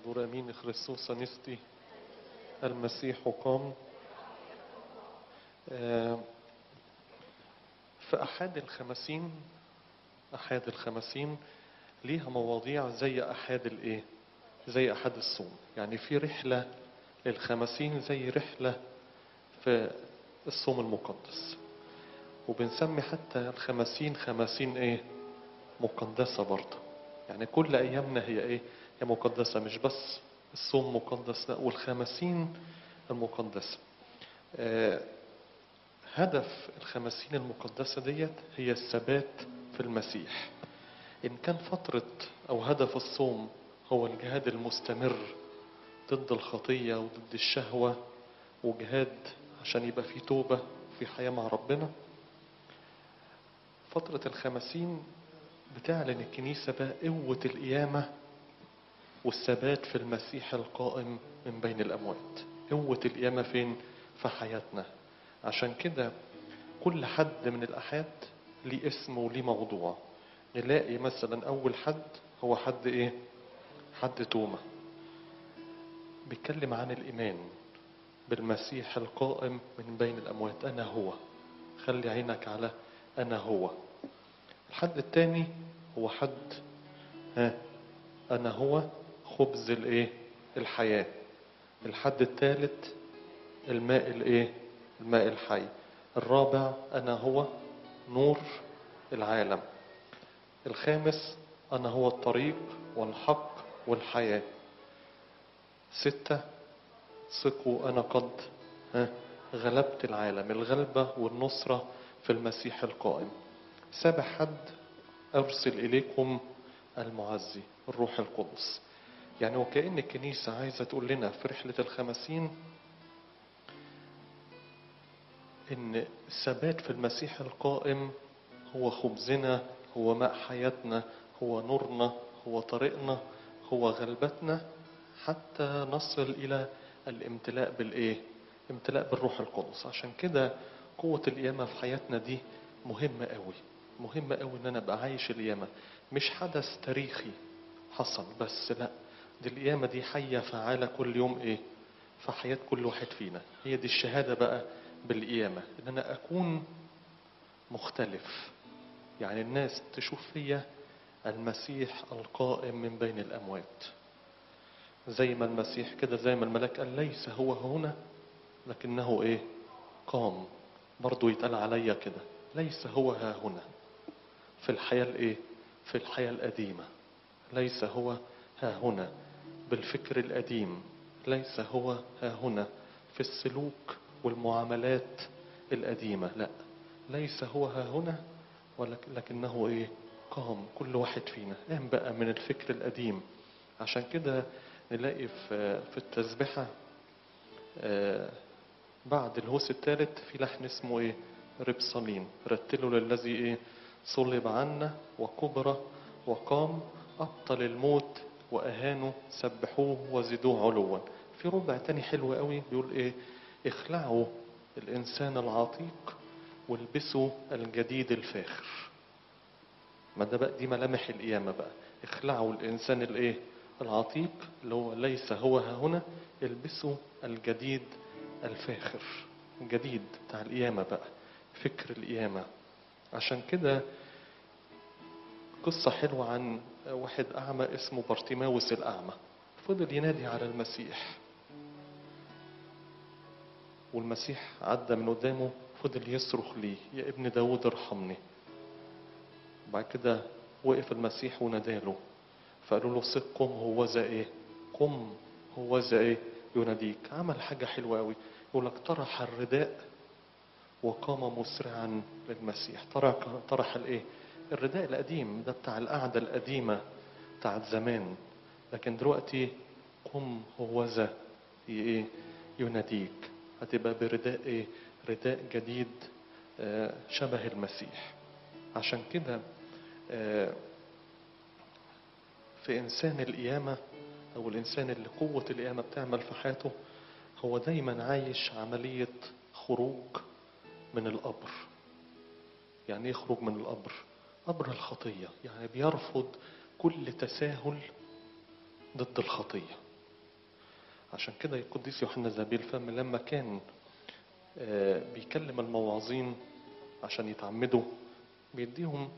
دور أمين خريستوس نستي المسيح قام آه، في أحد الخمسين أحد الخمسين ليها مواضيع زي أحد الإيه؟ زي أحد الصوم يعني في رحلة للخمسين زي رحلة في الصوم المقدس وبنسمي حتى الخمسين خمسين إيه؟ مقدسة برضه يعني كل أيامنا هي إيه؟ هي مقدسة مش بس الصوم مقدس لا والخمسين المقدسة آه، هدف الخمسين المقدسة ديت هي الثبات في المسيح إن كان فترة أو هدف الصوم هو الجهاد المستمر ضد الخطية وضد الشهوة وجهاد عشان يبقى في توبة في حياة مع ربنا فترة الخمسين بتعلن الكنيسة بقى قوة القيامة والثبات في المسيح القائم من بين الأموات قوة القيامة فين في حياتنا عشان كده كل حد من الأحاد ليه اسم وليه موضوع نلاقي مثلا أول حد هو حد إيه حد توما بيتكلم عن الإيمان بالمسيح القائم من بين الأموات أنا هو خلي عينك على أنا هو الحد الثاني هو حد ها أنا هو خبز الإيه الحياة الحد الثالث الماء الإيه الماء الحي الرابع أنا هو نور العالم الخامس أنا هو الطريق والحق والحياة ستة ثقوا أنا قد ها غلبت العالم الغلبة والنصرة في المسيح القائم سابع حد أرسل إليكم المعزي الروح القدس يعني وكأن الكنيسة عايزة تقول لنا في رحلة الخمسين إن الثبات في المسيح القائم هو خبزنا هو ماء حياتنا هو نورنا هو طريقنا هو غلبتنا حتى نصل إلى الامتلاء بالإيه؟ امتلاء بالروح القدس عشان كده قوة القيامة في حياتنا دي مهمة قوي مهمة قوي إن أنا أبقى عايش القيامة مش حدث تاريخي حصل بس لا دي القيامة دي حية فعالة كل يوم إيه؟ في حياة كل واحد فينا هي دي الشهادة بقى بالقيامة إن أنا أكون مختلف يعني الناس تشوف فيا المسيح القائم من بين الأموات زي ما المسيح كده زي ما الملاك قال ليس هو هنا لكنه إيه قام برضو يتقال عليا كده ليس هو ها هنا في الحياة الإيه في الحياة القديمة ليس هو ها هنا بالفكر القديم ليس هو ها هنا في السلوك والمعاملات القديمة لا ليس هو ها هنا ولكنه ايه قام كل واحد فينا قام بقى من الفكر القديم عشان كده نلاقي في في التسبحة آه، بعد الهوس الثالث في لحن اسمه ايه ربصالين رتلوا للذي ايه صلب عنا وكبر وقام أبطل الموت وأهانوا سبحوه وزدوه علوا في ربع تاني حلو قوي بيقول ايه اخلعوا الإنسان العتيق والبسوا الجديد الفاخر ما ده بقى دي ملامح القيامة بقى اخلعوا الإنسان الايه العتيق اللي هو ليس هو ها هنا البسوا الجديد الفاخر الجديد بتاع القيامة بقى فكر القيامة عشان كده قصة حلوة عن واحد أعمى اسمه بارتيماوس الأعمى فضل ينادي على المسيح والمسيح عدى من قدامه فضل يصرخ ليه يا ابن داود ارحمني بعد كده وقف المسيح وناداله فقالوا له سق قم هو ذا ايه قم هو ذا ايه يناديك عمل حاجة حلوة قوي يقول لك طرح الرداء وقام مسرعا للمسيح طرح طرح الايه الرداء القديم ده بتاع القعدة القديمة بتاعت زمان لكن دلوقتي قم هو ذا ايه يناديك هتبقى برداء ايه رداء جديد آه، شبه المسيح عشان كده آه، في إنسان القيامة أو الإنسان اللي قوة القيامة بتعمل في حياته هو دايما عايش عملية خروج من القبر يعني يخرج من القبر قبر الخطية يعني بيرفض كل تساهل ضد الخطية عشان كده القديس يوحنا زابيل فم لما كان آه، بيكلم المواعظين عشان يتعمدوا بيديهم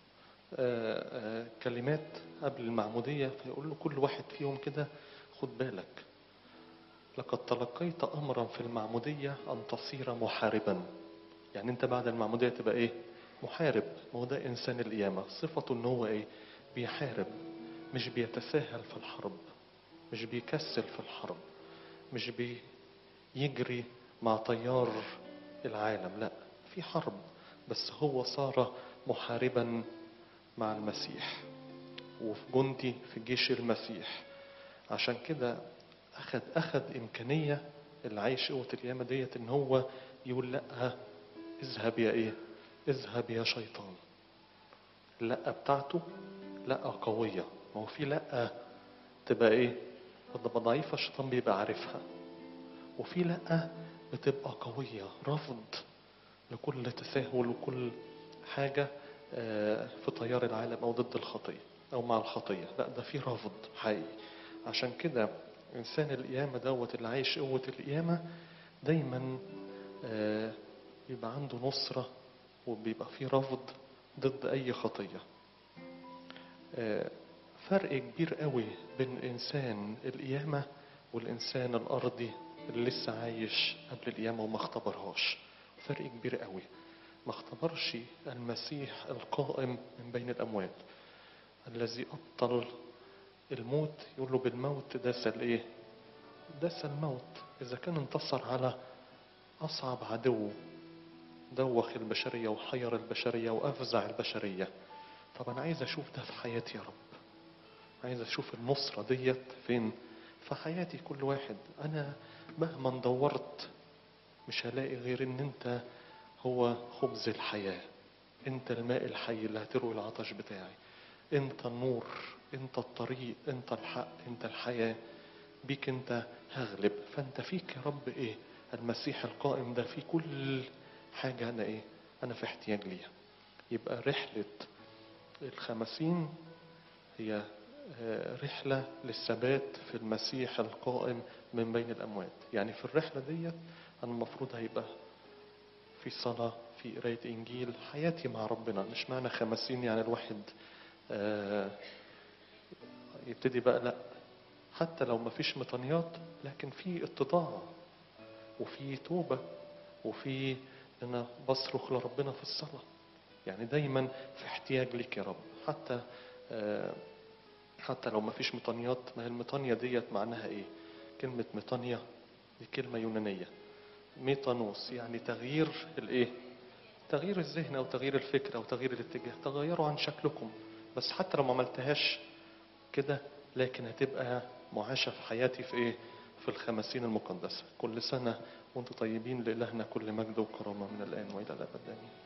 آه، آه، كلمات قبل المعمودية فيقول له كل واحد فيهم كده خد بالك لقد تلقيت أمرا في المعمودية أن تصير محاربا يعني أنت بعد المعمودية تبقى إيه محارب ما هو ده إنسان القيامة صفته إن هو إيه بيحارب مش بيتساهل في الحرب مش بيكسل في الحرب مش بيجري مع تيار العالم لا في حرب بس هو صار محاربا مع المسيح وفي جندي في جيش المسيح عشان كده أخد أخد إمكانية اللي عايش قوة القيامة ديت إن هو يقول لأ اذهب يا إيه؟ اذهب يا شيطان. اللأ بتاعته لأ قوية، ما هو في لأ تبقى إيه؟ بتبقى ضعيفة الشيطان بيبقى عارفها. وفي لأ بتبقى قوية، رفض لكل تساهل وكل حاجة آه، في تيار العالم أو ضد الخطية أو مع الخطية، لا ده في رفض حقيقي. عشان كده إنسان القيامة دوت اللي عايش قوة القيامة دايما آه، بيبقى عنده نصرة وبيبقى فيه رفض ضد أي خطية آه، فرق كبير قوي بين إنسان القيامة والإنسان الأرضي اللي لسه عايش قبل القيامة وما اختبرهاش فرق كبير قوي ما اختبرش المسيح القائم من بين الأموات الذي أبطل الموت يقول له بالموت داس الايه داس الموت اذا كان انتصر على اصعب عدو دوخ البشريه وحير البشريه وافزع البشريه طب انا عايز اشوف ده في حياتي يا رب عايز اشوف النصره ديت فين في حياتي كل واحد انا مهما دورت مش هلاقي غير ان انت هو خبز الحياه انت الماء الحي اللي هتروي العطش بتاعي انت النور انت الطريق انت الحق انت الحياة بيك انت هغلب فانت فيك يا رب ايه المسيح القائم ده في كل حاجة انا ايه انا في احتياج ليها يبقى رحلة الخمسين هي آه، رحلة للثبات في المسيح القائم من بين الأموات يعني في الرحلة ديت أنا المفروض هيبقى في صلاة في قراية إنجيل حياتي مع ربنا مش معنى خمسين يعني الواحد آه، يبتدي بقى لا حتى لو ما فيش مطنيات لكن في اتضاع وفي توبة وفي ان انا بصرخ لربنا في الصلاة يعني دايما في احتياج لك يا رب حتى آه، حتى لو ما فيش مطنيات ما هي المطانية ديت معناها ايه كلمة مطانية دي كلمة يونانية ميطانوس يعني تغيير الايه تغيير الذهن او تغيير الفكر او تغيير الاتجاه تغيروا عن شكلكم بس حتى لو ما عملتهاش كده لكن هتبقى معاشة في حياتي في ايه في الخمسين المقدسة كل سنة وانتم طيبين لإلهنا كل مجد وكرامة من الآن وإلى الأبد آمين